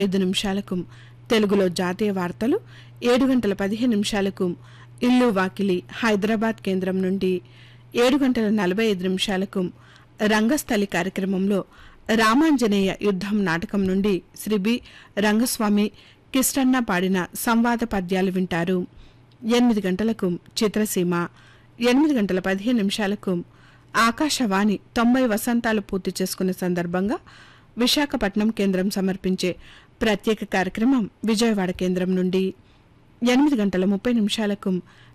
ఐదు నిమిషాలకు తెలుగులో జాతీయ వార్తలు ఏడు గంటల పదిహేను నిమిషాలకు ఇల్లు వాకిలి హైదరాబాద్ కేంద్రం నుండి ఏడు గంటల నలభై ఐదు నిమిషాలకు రంగస్థలి కార్యక్రమంలో రామాంజనేయ యుద్ధం నాటకం నుండి శ్రీ బి రంగస్వామి కిష్టన్న పాడిన సంవాద పద్యాలు వింటారు ఎనిమిది గంటలకు చిత్రసీమ ఎనిమిది గంటల పదిహేను నిమిషాలకు ఆకాశవాణి తొంభై వసంతాలు పూర్తి చేసుకున్న సందర్భంగా విశాఖపట్నం కేంద్రం సమర్పించే ప్రత్యేక కార్యక్రమం విజయవాడ కేంద్రం నుండి ఎనిమిది గంటల ముప్పై నిమిషాలకు